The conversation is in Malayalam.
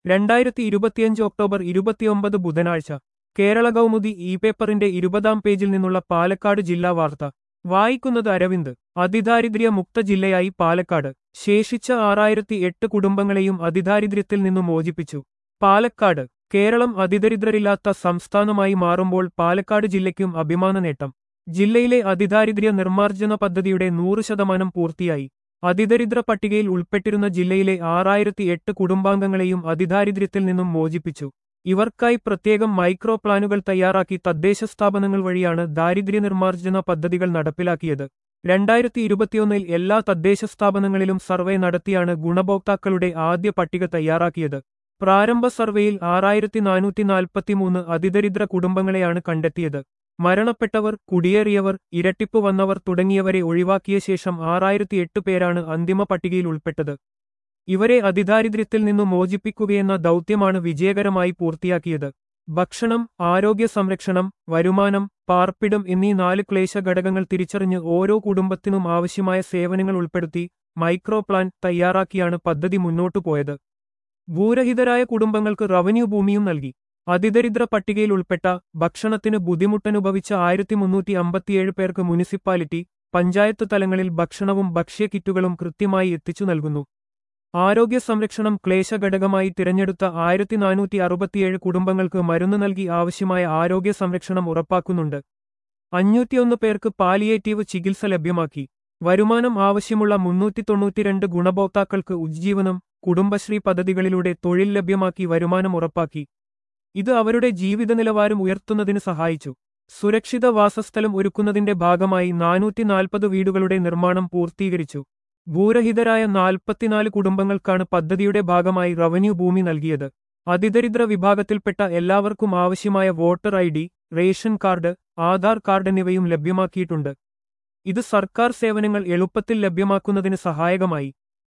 രണ്ടായിരത്തി ഇരുപത്തിയഞ്ച് ഒക്ടോബർ ഇരുപത്തിയൊമ്പത് ബുധനാഴ്ച കേരള കൗമുദി ഇ പേപ്പറിന്റെ ഇരുപതാം പേജിൽ നിന്നുള്ള പാലക്കാട് ജില്ലാ വാർത്ത വായിക്കുന്നത് അരവിന്ദ് അതിദാരിദ്ര്യ മുക്ത ജില്ലയായി പാലക്കാട് ശേഷിച്ച ആറായിരത്തി എട്ട് കുടുംബങ്ങളെയും അതിദാരിദ്ര്യത്തിൽ നിന്നു മോചിപ്പിച്ചു പാലക്കാട് കേരളം അതിദരിദ്രരില്ലാത്ത സംസ്ഥാനമായി മാറുമ്പോൾ പാലക്കാട് ജില്ലയ്ക്കും അഭിമാന നേട്ടം ജില്ലയിലെ അതിദാരിദ്ര്യ നിർമ്മാർജ്ജന പദ്ധതിയുടെ നൂറ് ശതമാനം പൂർത്തിയായി അതിദരിദ്ര പട്ടികയിൽ ഉൾപ്പെട്ടിരുന്ന ജില്ലയിലെ ആറായിരത്തി എട്ട് കുടുംബാംഗങ്ങളെയും അതിദാരിദ്ര്യത്തിൽ നിന്നും മോചിപ്പിച്ചു ഇവർക്കായി പ്രത്യേകം മൈക്രോ പ്ലാനുകൾ തയ്യാറാക്കി തദ്ദേശ സ്ഥാപനങ്ങൾ വഴിയാണ് ദാരിദ്ര്യ നിർമ്മാർജ്ജന പദ്ധതികൾ നടപ്പിലാക്കിയത് രണ്ടായിരത്തി ഇരുപത്തിയൊന്നിൽ എല്ലാ തദ്ദേശ സ്ഥാപനങ്ങളിലും സർവേ നടത്തിയാണ് ഗുണഭോക്താക്കളുടെ ആദ്യ പട്ടിക തയ്യാറാക്കിയത് പ്രാരംഭ സർവേയിൽ ആറായിരത്തി നാനൂറ്റി നാൽപ്പത്തിമൂന്ന് അതിദരിദ്ര കുടുംബങ്ങളെയാണ് കണ്ടെത്തിയത് മരണപ്പെട്ടവർ കുടിയേറിയവർ ഇരട്ടിപ്പ് വന്നവർ തുടങ്ങിയവരെ ഒഴിവാക്കിയ ശേഷം ആറായിരത്തി എട്ട് പേരാണ് അന്തിമ പട്ടികയിൽ ഉൾപ്പെട്ടത് ഇവരെ അതിദാരിദ്ര്യത്തിൽ നിന്നു മോചിപ്പിക്കുകയെന്ന ദൗത്യമാണ് വിജയകരമായി പൂർത്തിയാക്കിയത് ഭക്ഷണം ആരോഗ്യ സംരക്ഷണം വരുമാനം പാർപ്പിടം എന്നീ നാല് ക്ലേശ ഘടകങ്ങൾ തിരിച്ചറിഞ്ഞ് ഓരോ കുടുംബത്തിനും ആവശ്യമായ സേവനങ്ങൾ ഉൾപ്പെടുത്തി മൈക്രോ പ്ലാൻ തയ്യാറാക്കിയാണ് പദ്ധതി മുന്നോട്ടു പോയത് ഭൂരഹിതരായ കുടുംബങ്ങൾക്ക് റവന്യൂ ഭൂമിയും നൽകി അതിദരിദ്ര പട്ടികയിൽ ഉൾപ്പെട്ട ഭക്ഷണത്തിന് ബുദ്ധിമുട്ടനുഭവിച്ച ആയിരത്തി മുന്നൂറ്റി അമ്പത്തിയേഴ് പേർക്ക് മുനിസിപ്പാലിറ്റി പഞ്ചായത്ത് തലങ്ങളിൽ ഭക്ഷണവും ഭക്ഷ്യക്കിറ്റുകളും കൃത്യമായി എത്തിച്ചു നൽകുന്നു ആരോഗ്യ സംരക്ഷണം ക്ലേശഘടകമായി തിരഞ്ഞെടുത്ത ആയിരത്തി നാനൂറ്റി അറുപത്തിയേഴ് കുടുംബങ്ങൾക്ക് മരുന്ന് നൽകി ആവശ്യമായ ആരോഗ്യ സംരക്ഷണം ഉറപ്പാക്കുന്നുണ്ട് അഞ്ഞൂറ്റിയൊന്ന് പേർക്ക് പാലിയേറ്റീവ് ചികിത്സ ലഭ്യമാക്കി വരുമാനം ആവശ്യമുള്ള മുന്നൂറ്റി തൊണ്ണൂറ്റിരണ്ട് ഗുണഭോക്താക്കൾക്ക് ഉജ്ജീവനം കുടുംബശ്രീ പദ്ധതികളിലൂടെ തൊഴിൽ ലഭ്യമാക്കി വരുമാനം ഉറപ്പാക്കി ഇത് അവരുടെ ജീവിത നിലവാരം ഉയർത്തുന്നതിന് സഹായിച്ചു സുരക്ഷിത വാസസ്ഥലം ഒരുക്കുന്നതിന്റെ ഭാഗമായി നാനൂറ്റി നാൽപ്പത് വീടുകളുടെ നിർമ്മാണം പൂർത്തീകരിച്ചു ഭൂരഹിതരായ നാൽപ്പത്തിനാല് കുടുംബങ്ങൾക്കാണ് പദ്ധതിയുടെ ഭാഗമായി റവന്യൂ ഭൂമി നൽകിയത് അതിദരിദ്ര വിഭാഗത്തിൽപ്പെട്ട എല്ലാവർക്കും ആവശ്യമായ voter I D ration card Aadhaar card എന്നിവയും ലഭ്യമാക്കിയിട്ടുണ്ട് ഇത് സർക്കാർ സേവനങ്ങൾ എളുപ്പത്തിൽ ലഭ്യമാക്കുന്നതിന് സഹായകമായി